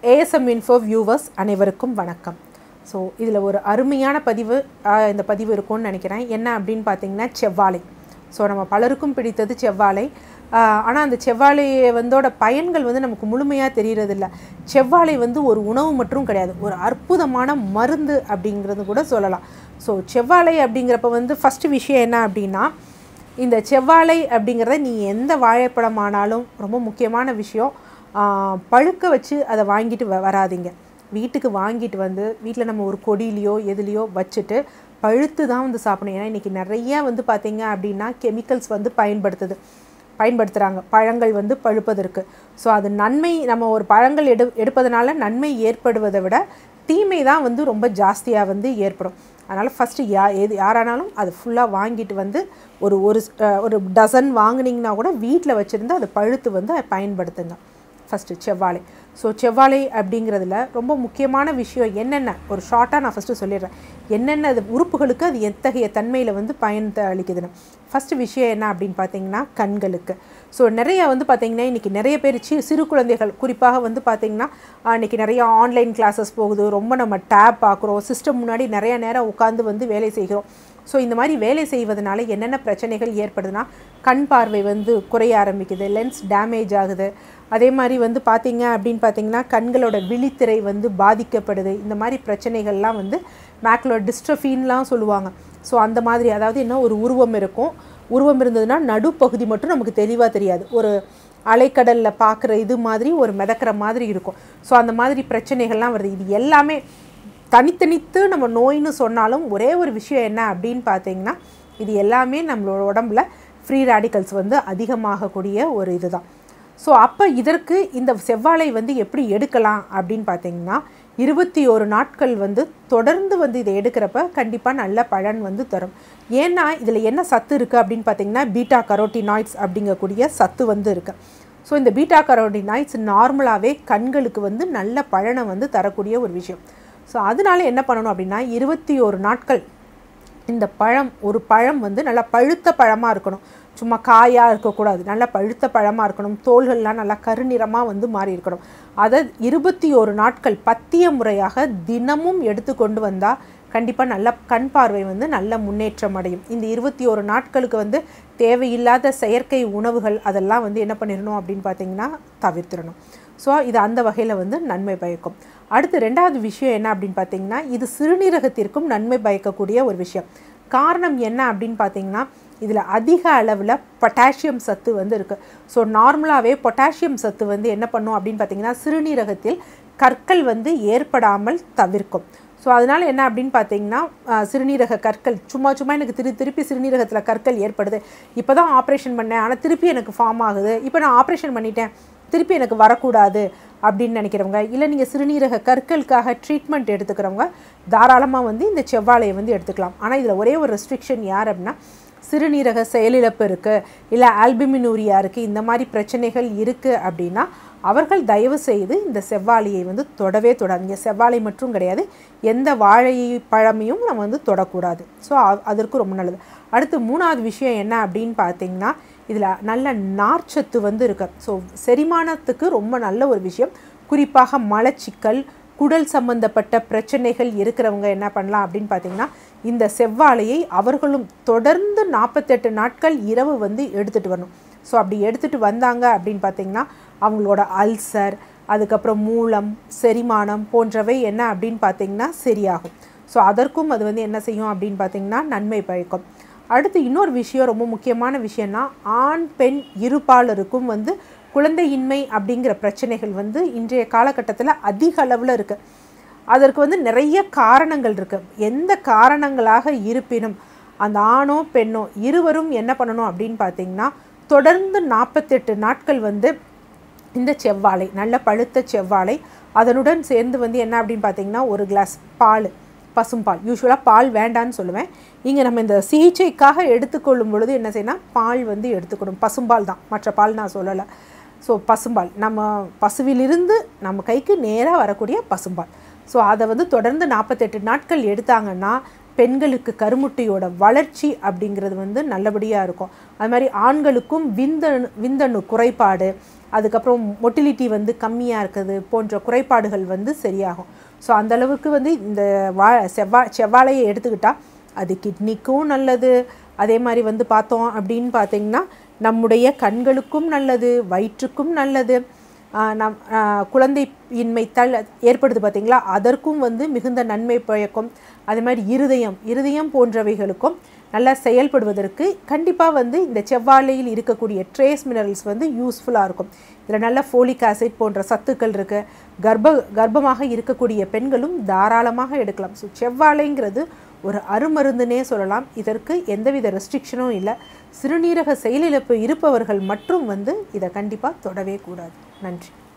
ASM info viewers அனைவருக்கும் வணக்கம் so இதில் ஒரு அருமையான பதிவு ஆஹ், இந்த பதிவு இருக்கும்னு நினைக்கிறேன் என்ன அப்படின்னு பார்த்தீங்கன்னா செவ்வாழை ஸோ நம்ம பலருக்கும் பிடித்தது செவ்வாழை ஆனால் அந்த செவ்வாழை வந்தோட பயன்கள் வந்து நமக்கு முழுமையாக தெரியறதில்ல செவ்வாழை வந்து ஒரு உணவு மட்டும் கிடையாது ஒரு அற்புதமான மருந்து அப்படிங்கிறது கூட சொல்லலாம் ஸோ செவ்வாழை அப்படிங்கிறப்ப வந்து ஃபஸ்ட்டு விஷயம் என்ன அப்படின்னா இந்த செவ்வாழை அப்படிங்கிறத நீ எந்த வாழைப்பழமானாலும் ரொம்ப முக்கியமான விஷயம் ஆஹ், பழுக்க வச்சு அதை வாங்கிட்டு வ வராதீங்க வீட்டுக்கு வாங்கிட்டு வந்து வீட்டில் நம்ம ஒரு கொடியிலையோ எதுலேயோ வச்சுட்டு பழுத்து தான் வந்து சாப்பிடணும் ஏன்னா இன்றைக்கி நிறைய வந்து பார்த்திங்க அப்படின்னா கெமிக்கல்ஸ் வந்து பயன்படுத்துது பயன்படுத்துகிறாங்க பழங்கள் வந்து பழுப்பதற்கு ஸோ அது நன்மை நம்ம ஒரு பழங்கள் எடு எடுப்பதனால நன்மை ஏற்படுவதை விட தீமை தான் வந்து ரொம்ப ஜாஸ்தியாக வந்து ஏற்படும் அதனால் ஃபஸ்ட்டு யா எது யாரானாலும் அது ஃபுல்லாக வாங்கிட்டு வந்து ஒரு ஒரு ஸ்- அஹ் ஒரு டசன் வாங்குனீங்கன்னா கூட வீட்டில் வச்சுருந்து அதை பழுத்து வந்து அதை பயன்படுத்துங்க ஃபஸ்ட்டு செவ்வாழை ஸோ செவ்வாழை அப்படிங்கிறதுல ரொம்ப முக்கியமான விஷயம் என்னென்ன ஒரு ஷார்ட்டாக நான் ஃபஸ்ட்டு சொல்லிடுறேன் என்னென்ன அது உறுப்புகளுக்கு அது எத்தகைய தன்மையில் வந்து பயன் த- அளிக்குதுன்னு ஃபஸ்ட்டு விஷயம் என்ன அப்படின்னு பார்த்தீங்கன்னா கண்களுக்கு ஸோ நிறைய வந்து பார்த்தீங்கன்னா இன்றைக்கி நிறைய பேர் சி சிறு குழந்தைகள் குறிப்பாக வந்து பார்த்தீங்கன்னா ஆஹ், இன்னைக்கு நிறைய ஆன்லைன் கிளாஸஸ் போகுது ரொம்ப நம்ம டேப் பார்க்குறோம் சிஸ்டம் முன்னாடி நிறைய நேரம் உட்காந்து வந்து வேலை செய்கிறோம் ஸோ இந்த மாதிரி வேலை செய்வதனால என்னென்ன பிரச்சனைகள் ஏற்படுதுன்னா கண் பார்வை வந்து குறைய ஆரம்பிக்குது லென்ஸ் டேமேஜ் ஆகுது அதே மாதிரி வந்து பார்த்தீங்க அப்படின்னு பார்த்தீங்கன்னா கண்களோட விழித்திரை வந்து பாதிக்கப்படுது இந்த மாதிரி பிரச்சனைகள்லாம் வந்து மேக்லோட டிஸ்ட்ரஃபின்லாம் சொல்லுவாங்க ஸோ அந்த மாதிரி அதாவது என்ன ஒரு உருவம் இருக்கும் உருவம் இருந்ததுன்னா நடுப்பகுதி மட்டும் நமக்கு தெளிவாக தெரியாது ஒரு அலைக்கடலில் பார்க்குற இது மாதிரி ஒரு மிதக்கிற மாதிரி இருக்கும் ஸோ அந்த மாதிரி பிரச்சனைகள்லாம் வருது இது எல்லாமே தனித்தனித்து நம்ம நோயின்னு சொன்னாலும் ஒரே ஒரு விஷயம் என்ன அப்படின்னு பார்த்தீங்கன்னா இது எல்லாமே நம்மளோட உடம்புல ஃப்ரீ ரேடிக்கல்ஸ் வந்து அதிகமாகக்கூடிய ஒரு இதுதான் ஸோ அப்போ இதற்கு இந்த செவ்வாழை வந்து எப்படி எடுக்கலாம் அப்படின்னு பார்த்தீங்கன்னா இருபத்தி ஒரு நாட்கள் வந்து தொடர்ந்து வந்து இதை எடுக்கிறப்ப கண்டிப்பாக நல்ல பலன் வந்து தரும் ஏன்னா இதில் என்ன சத்து இருக்குது அப்படின்னு பார்த்தீங்கன்னா பீட்டா கரோட்டினாய்ட்ஸ் அப்படிங்கக்கூடிய சத்து வந்து இருக்குது ஸோ இந்த பீட்டா கரோட்டினாய்ட்ஸ் நார்மலாகவே கண்களுக்கு வந்து நல்ல பலனை வந்து தரக்கூடிய ஒரு விஷயம் ஸோ அதனால என்ன பண்ணணும் அப்படின்னா இருபத்தி ஒரு நாட்கள் இந்த பழம் ஒரு பழம் வந்து நல்லா பழுத்த பழமாக இருக்கணும் சும்மா காயாக இருக்கக்கூடாது நல்லா பழுத்த பழமாக இருக்கணும் தோள்கள்லாம் நல்லா கருநிறமாக வந்து மாறி இருக்கணும் அதை இருபத்தி ஒரு நாட்கள் பத்திய முறையாக தினமும் எடுத்து கொண்டு வந்தால் கண்டிப்பாக நல்ல கண் பார்வை வந்து நல்ல முன்னேற்றம் அடையும் இந்த இருபத்தி ஒரு நாட்களுக்கு வந்து தேவையில்லாத செயற்கை உணவுகள் அதெல்லாம் வந்து என்ன பண்ணிடணும் அப்படின்னு பார்த்தீங்கன்னா தவிர்த்திடணும் ஸோ இது அந்த வகையில் வந்து நன்மை பயக்கும் அடுத்து ரெண்டாவது விஷயம் என்ன அப்படின்னு பார்த்தீங்கன்னா இது சிறுநீரகத்திற்கும் நன்மை பயக்கக்கூடிய ஒரு விஷயம் காரணம் என்ன அப்படின்னு பார்த்தீங்கன்னா இதில் அதிக அளவில் பொட்டாசியம் சத்து வந்து இருக்குது ஸோ நார்மலாகவே பொட்டாசியம் சத்து வந்து என்ன பண்ணும் அப்படின்னு பார்த்தீங்கன்னா சிறுநீரகத்தில் கற்கள் வந்து ஏற்படாமல் தவிர்க்கும் ஸோ அதனால் என்ன அப்படின்னு பார்த்தீங்கன்னா அஹ், சிறுநீரக கற்கள் சும்மா சும்மா எனக்கு திரு திருப்பி சிறுநீரகத்தில் கற்கள் ஏற்படுது இப்போ தான் ஆப்ரேஷன் பண்ணேன் ஆனால் திருப்பி எனக்கு ஃபார்ம் ஆகுது இப்போ நான் ஆப்ரேஷன் பண்ணிட்டேன் திருப்பி எனக்கு வரக்கூடாது அப்படின்னு நினைக்கிறவங்க இல்லை நீங்கள் சிறுநீரக கற்களுக்காக ட்ரீட்மெண்ட் எடுத்துக்கிறவங்க தாராளமாக வந்து இந்த செவ்வாழையை வந்து எடுத்துக்கலாம் ஆனால் இதில் ஒரே ஒரு ரெஸ்ட்ரிக்ஷன் யார் அப்படின்னா சிறுநீரக செயலிழப்பு இருக்குது இல்லை ஆல்பிமினூரியா இருக்குது இந்த மாதிரி பிரச்சனைகள் இருக்குது அப்படின்னா அவர்கள் தயவு செய்து இந்த செவ்வாழையை வந்து தொடவே தொடாதீங்க செவ்வாழை மட்டும் கிடையாது எந்த வாழை பழமையும் நம்ம வந்து தொடக்கூடாது ஸோ அதற்கு ரொம்ப நல்லது அடுத்து மூணாவது விஷயம் என்ன அப்படின்னு பார்த்தீங்கன்னா இதில் நல்ல நார்ச்சத்து வந்து இருக்கு ஸோ செரிமானத்துக்கு ரொம்ப நல்ல ஒரு விஷயம் குறிப்பாக மலச்சிக்கல் குடல் சம்பந்தப்பட்ட பிரச்சனைகள் இருக்கிறவங்க என்ன பண்ணலாம் அப்படின்னு பார்த்தீங்கன்னா இந்த செவ்வாழையை அவர்களும் தொடர்ந்து நாற்பத்தெட்டு நாட்கள் இரவு வந்து எடுத்துகிட்டு வரணும் ஸோ அப்படி எடுத்துகிட்டு வந்தாங்க அப்படின்னு பார்த்தீங்கன்னா அவங்களோட அல்சர் அதுக்கப்புறம் மூலம் செரிமானம் போன்றவை என்ன அப்படின்னு பார்த்தீங்கன்னா சரியாகும் ஸோ அதற்கும் அது வந்து என்ன செய்யும் அப்படின்னு பார்த்தீங்கன்னா நன்மை பயக்கும் அடுத்து இன்னொரு விஷயம் ரொம்ப முக்கியமான விஷயம்னா ஆண் பெண் இருபாலருக்கும் வந்து குழந்தையின்மை அப்படிங்கிற பிரச்சனைகள் வந்து இன்றைய காலகட்டத்தில் அதிக அளவில் இருக்குது அதற்கு வந்து நிறைய காரணங்கள் இருக்குது எந்த காரணங்களாக இருப்பினும் அந்த ஆணோ பெண்ணோ இருவரும் என்ன பண்ணணும் அப்படின்னு பார்த்தீங்கன்னா தொடர்ந்து நாற்பத்தெட்டு நாட்கள் வந்து இந்த செவ்வாழை நல்ல பழுத்த செவ்வாழை அதனுடன் சேர்ந்து வந்து என்ன அப்படின்னு பார்த்தீங்கன்னா ஒரு கிளாஸ் பால் பசும்பால் யூஸ்வலாக பால் வேண்டான்னு சொல்லுவேன் இங்கே நம்ம இந்த சிகிச்சைக்காக எடுத்துக்கொள்ளும் பொழுது என்ன செய்யணும் பால் வந்து எடுத்துக்கணும் பசும்பால் தான் மற்ற பால் நான் சொல்லலை ஸோ பசும்பால் நம்ம பசுவிலிருந்து நம்ம கைக்கு நேராக வரக்கூடிய பசும்பால் ஸோ அதை வந்து தொடர்ந்து நாற்பத்தெட்டு நாட்கள் எடுத்தாங்கன்னா பெண்களுக்கு கருமுட்டையோட வளர்ச்சி அப்படிங்கிறது வந்து நல்லபடியாக இருக்கும் அது மாதிரி ஆண்களுக்கும் விந்தணு விந்தணு குறைபாடு அதுக்கப்புறம் மொட்டிலிட்டி வந்து கம்மியாக இருக்குது போன்ற குறைபாடுகள் வந்து சரியாகும் ஸோ அந்த அளவுக்கு வந்து இந்த வா செவ்வா செவ்வாழையை எடுத்துக்கிட்டால் அது கிட்னிக்கும் நல்லது அதே மாதிரி வந்து பார்த்தோம் அப்படின்னு பார்த்தீங்கன்னா நம்முடைய கண்களுக்கும் நல்லது வயிற்றுக்கும் நல்லது ஆஹ் நம் ஆஹ் குழந்தையின்மை தள் ஏற்படுது பார்த்தீங்களா அதற்கும் வந்து மிகுந்த நன்மை பயக்கும் அதே மாதிரி இருதயம் இருதயம் போன்றவைகளுக்கும் நல்லா செயல்படுவதற்கு கண்டிப்பாக வந்து இந்த செவ்வாழையில் இருக்கக்கூடிய ட்ரேஸ் மினரல்ஸ் வந்து யூஸ்ஃபுல்லாக இருக்கும் இதில் நல்ல ஃபோலிக் ஆசிட் போன்ற சத்துக்கள் இருக்குது கர்ப்ப கர்ப்பமாக இருக்கக்கூடிய பெண்களும் தாராளமாக எடுக்கலாம் ஸோ செவ்வாழைங்கிறது ஒரு அருமருந்துனே சொல்லலாம் இதற்கு எந்தவித ரெஸ்ட்ரிக்ஷனும் இல்லை சிறுநீரக செயலிழப்பு இருப்பவர்கள் மட்டும் வந்து இதை கண்டிப்பாக தொடவே கூடாது நன்றி